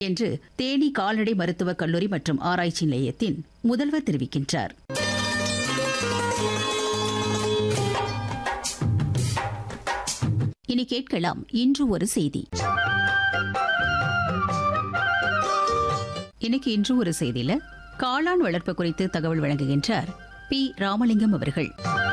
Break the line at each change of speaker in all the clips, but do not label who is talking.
என்று தேனி கால்நடை மருத்துவக் கல்லூரி மற்றும் ஆராய்ச்சி நிலையத்தின் முதல்வர் தெரிவிக்கின்றார் இனி கேட்கலாம் இன்று ஒரு செய்தி இன்னைக்கு இன்று ஒரு செய்தியில காளான் வளர்ப்பு குறித்து தகவல் வழங்குகின்றார் பி ராமலிங்கம் அவர்கள்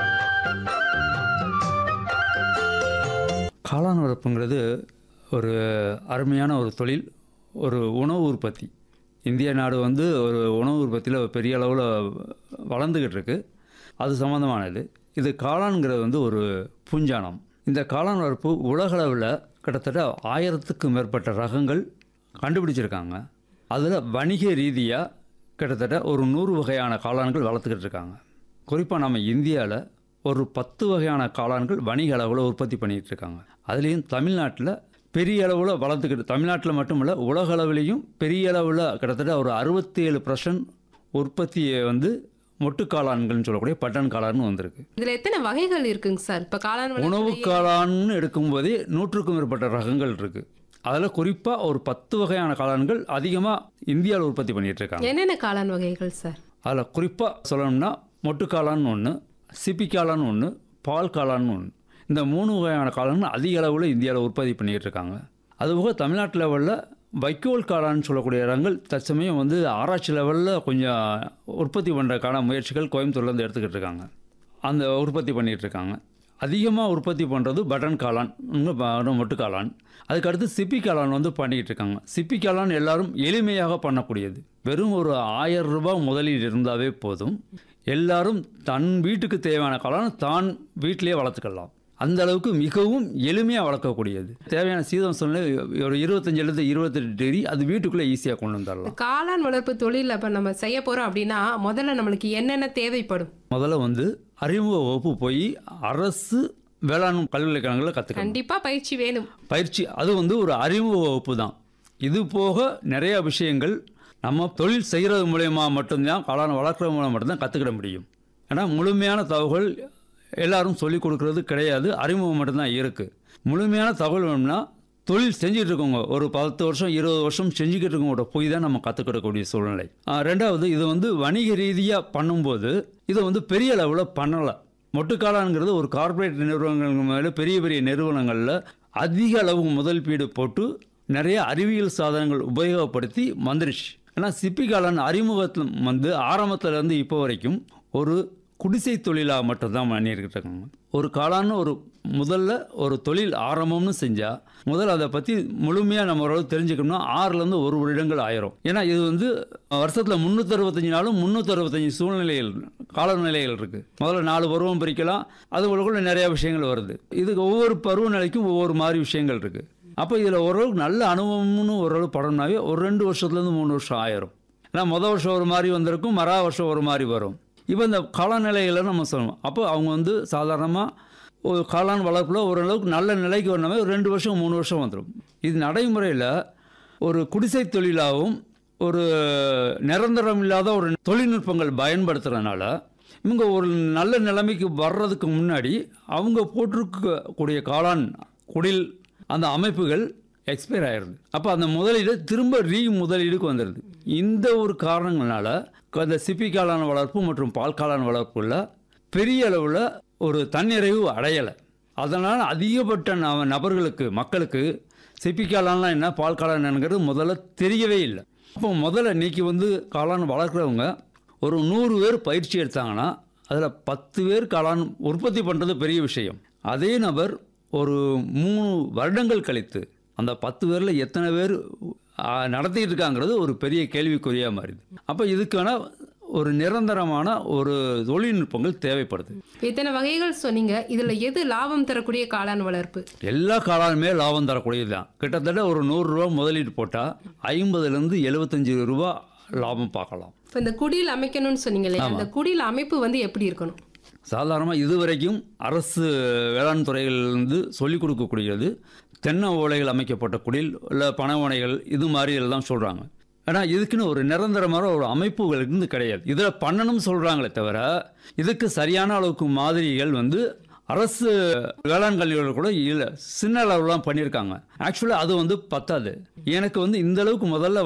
காளான் வளர்ப்புங்கிறது ஒரு அருமையான ஒரு தொழில் ஒரு உணவு உற்பத்தி இந்திய நாடு வந்து ஒரு உணவு உற்பத்தியில் பெரிய அளவில் வளர்ந்துக்கிட்டு இருக்கு அது சம்மந்தமானது இது காளான்ங்கிறது வந்து ஒரு பூஞ்சானம் இந்த காளான் வளர்ப்பு உலகளவில் கிட்டத்தட்ட ஆயிரத்துக்கும் மேற்பட்ட ரகங்கள் கண்டுபிடிச்சிருக்காங்க அதில் வணிக ரீதியாக கிட்டத்தட்ட ஒரு நூறு வகையான காளான்கள் வளர்த்துக்கிட்டு இருக்காங்க குறிப்பாக நம்ம இந்தியாவில் ஒரு பத்து வகையான காளான்கள் வணிக அளவில் உற்பத்தி பண்ணிகிட்டு இருக்காங்க அதுலேயும் தமிழ்நாட்டில் பெரிய அளவில் வளர்த்துக்கிட்டு தமிழ்நாட்டில் மட்டும் இல்லை உலக அளவிலையும் பெரிய அளவில் கிட்டத்தட்ட ஒரு அறுபத்தி ஏழு பர்சன்ட் உற்பத்தியை வந்து மொட்டு காளான்கள்னு சொல்லக்கூடிய பட்டன் காளான்னு வந்திருக்கு
இதுல எத்தனை வகைகள் இருக்குங்க சார் இப்ப காளான்
உணவு
வளர்ப்புலயே-
காளான்னு எடுக்கும்போதே நூற்றுக்கும் மேற்பட்ட ரகங்கள் இருக்குது அதில் குறிப்பாக ஒரு பத்து வகையான காளான்கள் அதிகமாக இந்தியாவில் உற்பத்தி பண்ணிகிட்டு இருக்காங்க
என்னென்ன காளான் வகைகள் சார்
அதில் குறிப்பாக சொல்லணும்னா மொட்டு காளான்னு ஒன்று சிப்பி காளான்னு ஒன்று பால் காளான்னு ஒன்று இந்த மூணு வகையான காளான் அதிக அளவில் இந்தியாவில் உற்பத்தி பண்ணிக்கிட்டு இருக்காங்க அதுபோக தமிழ்நாட்டு லெவலில் வைக்கோல் காளான்னு சொல்லக்கூடிய இடங்கள் தற்சமயம் வந்து ஆராய்ச்சி லெவலில் கொஞ்சம் உற்பத்தி பண்ணுறதுக்கான முயற்சிகள் கோயம்புத்தூர்லேருந்து எடுத்துக்கிட்டு இருக்காங்க அந்த உற்பத்தி பண்ணிகிட்டு இருக்காங்க அதிகமாக உற்பத்தி பண்ணுறது பட்டன் காளான் இன்னும் ப- மொட்டு காளான் அதுக்கடுத்து சிப்பி காளான் வந்து பண்ணிக்கிட்டு இருக்காங்க சிப்பி காளான் எல்லாரும் எளிமையாக பண்ணக்கூடியது வெறும் ஒரு ஆயிரம் ரூபாய் முதலீடு இருந்தாவே போதும் எல்லாரும் தன் வீட்டுக்கு தேவையான காளான் தான் வீட்டிலேயே வளர்த்துக்கலாம் அந்த அளவுக்கு மிகவும் எளிமையாக வளர்க்கக்கூடியது தேவையான சீதம் சூழ்நிலை ஒரு இருபத்தஞ்சிலிருந்து இருபத்தெட்டு டிகிரி அது வீட்டுக்குள்ளே ஈஸியாக கொண்டு வந்துடலாம்
காளான் வளர்ப்பு தொழில் இப்ப நம்ம செய்ய போறோம் அப்படின்னா முதல்ல நம்மளுக்கு என்னென்ன தேவைப்படும்
முதல்ல வந்து அறிமுக வகுப்பு போய் அரசு வேளாண் பல்கலைக்கழகங்களில் கற்றுக்கணும்
கண்டிப்பா பயிற்சி வேணும்
பயிற்சி அது வந்து ஒரு அறிமுக வகுப்பு தான் இது போக நிறைய விஷயங்கள் நம்ம தொழில் செய்கிறது மூலயமா மட்டும்தான் காளான் வளர்க்குறது மூலம் மட்டும்தான் கற்றுக்கிட முடியும் ஏன்னா முழுமையான தகவல் எல்லாரும் சொல்லிக் கொடுக்கறது கிடையாது அறிமுகம் மட்டும்தான் இருக்குது முழுமையான தகவல் வேணும்னா தொழில் செஞ்சுட்டு இருக்கவங்க ஒரு பத்து வருஷம் இருபது வருஷம் செஞ்சுக்கிட்டு இருக்கவங்களோட போய் தான் நம்ம கற்றுக்கிடக்கூடிய சூழ்நிலை ஆ, ரெண்டாவது இது வந்து வணிக ரீதியாக பண்ணும்போது இதை வந்து பெரிய அளவில் பண்ணலை மொட்டுக்காளான்ங்கிறது ஒரு கார்ப்பரேட் நிறுவனங்கள் மேலே பெரிய பெரிய நிறுவனங்களில் அதிக அளவு முதலீடு போட்டு நிறைய அறிவியல் சாதனங்கள் உபயோகப்படுத்தி வந்துருச்சு ஏன்னா சிப்பி காளான் அறிமுகத்தில் வந்து ஆரம்பத்துல இருந்து இப்போ வரைக்கும் ஒரு குடிசை தொழிலாக மட்டும்தான் பண்ணியிருக்கிட்டு இருக்காங்க ஒரு காளான்னு ஒரு முதல்ல ஒரு தொழில் ஆரம்பம்னு செஞ்சால் முதல்ல அதை பற்றி முழுமையாக நம்ம ஓரளவு தெரிஞ்சுக்கணும்னா ஆறுலேருந்து ஒரு வருடங்கள் ஆயிரும் ஏன்னா இது வந்து வருஷத்தில் முந்நூற்றறுபத்தஞ்சு நாளும் முந்நூற்றறுபத்தஞ்சு சூழ்நிலைகள் காலநிலைகள் இருக்குது முதல்ல நாலு பருவம் பிரிக்கலாம் அதுக்குள்ள நிறைய விஷயங்கள் வருது இதுக்கு ஒவ்வொரு பருவநிலைக்கும் ஒவ்வொரு மாதிரி விஷயங்கள் இருக்குது அப்போ இதில் ஓரளவுக்கு நல்ல அனுபவம்னு ஓரளவு படம்னாவே ஒரு ரெண்டு வருஷத்துலேருந்து மூணு வருஷம் ஆயிரும் ஏன்னா மொதல் வருஷம் ஒரு மாதிரி வந்திருக்கும் மறா வருஷம் ஒரு மாதிரி வரும் இப்போ இந்த காலநிலைகளை நம்ம சொல்லணும் அப்போ அவங்க வந்து சாதாரணமாக ஒரு காளான் வளர்ப்பில் ஓரளவுக்கு நல்ல நிலைக்கு வரணுமே ஒரு ரெண்டு வருஷம் மூணு வருஷம் வந்துடும் இது நடைமுறையில் ஒரு குடிசை தொழிலாகவும் ஒரு நிரந்தரம் இல்லாத ஒரு தொழில்நுட்பங்கள் பயன்படுத்துறதுனால இவங்க ஒரு நல்ல நிலைமைக்கு வர்றதுக்கு முன்னாடி அவங்க போட்டிருக்கக்கூடிய காளான் குடில் அந்த அமைப்புகள் எக்ஸ்பயர் ஆயிடுது அப்போ அந்த முதலீடு திரும்ப ரீ முதலீடுக்கு வந்துடுது இந்த ஒரு காரணங்களால அந்த சிப்பி காளான் வளர்ப்பு மற்றும் பால் காளான் வளர்ப்புல பெரிய அளவில் ஒரு தன்னிறைவு அடையலை அதனால் அதிகப்பட்ட ந நபர்களுக்கு மக்களுக்கு சிப்பி காளான்லாம் என்ன பால் காளான் என்னங்கிறது முதல்ல தெரியவே இல்லை அப்போ முதல்ல இன்னைக்கு வந்து காளான் வளர்க்குறவங்க ஒரு நூறு பேர் பயிற்சி எடுத்தாங்கன்னா அதில் பத்து பேர் காளான் உற்பத்தி பண்ணுறது பெரிய விஷயம் அதே நபர் ஒரு மூணு வருடங்கள் கழித்து அந்த பத்து பேரில் எத்தனை பேர் ஆ, நடத்திட்டு இருக்காங்கிறது ஒரு பெரிய கேள்விக்குறியாக மாறிது அப்போ இதுக்கான ஒரு நிரந்தரமான ஒரு தொழில்நுட்பங்கள் தேவைப்படுது
இத்தனை வகைகள் சொன்னீங்க இதுல எது லாபம் தரக்கூடிய காளான் வளர்ப்பு
எல்லா காளானுமே லாபம் தரக்கூடியது தான் கிட்டத்தட்ட ஒரு நூறுரூவா முதலீடு போட்டால் ஐம்பதுலேருந்து எழுபத்தஞ்சு ரூபா லாபம் பார்க்கலாம்
இப்ப இந்த குடில் அமைக்கணும்னு சொன்னீங்களே அந்த குடில் அமைப்பு வந்து எப்படி இருக்கணும்
சாதாரணமாக இதுவரைக்கும் அரசு வேளாண் துறைகளிலிருந்து சொல்லிக் கொடுக்கக்கூடியது தென்னை ஓலைகள் அமைக்கப்பட்ட குடில் இல்லை பனை ஓலைகள் இது மாதிரி எல்லாம் சொல்கிறாங்க ஏன்னா இதுக்குன்னு ஒரு நிரந்தரமான ஒரு அமைப்புகள் இருந்து கிடையாது இதில் பண்ணணும்னு சொல்கிறாங்களே தவிர இதுக்கு சரியான அளவுக்கு மாதிரிகள் வந்து அரசு வேளாண் கல்விகள் கூட இல்லை சின்ன அளவுலாம் பண்ணியிருக்காங்க ஆக்சுவலாக அது வந்து பத்தாது எனக்கு வந்து இந்த அளவுக்கு முதல்ல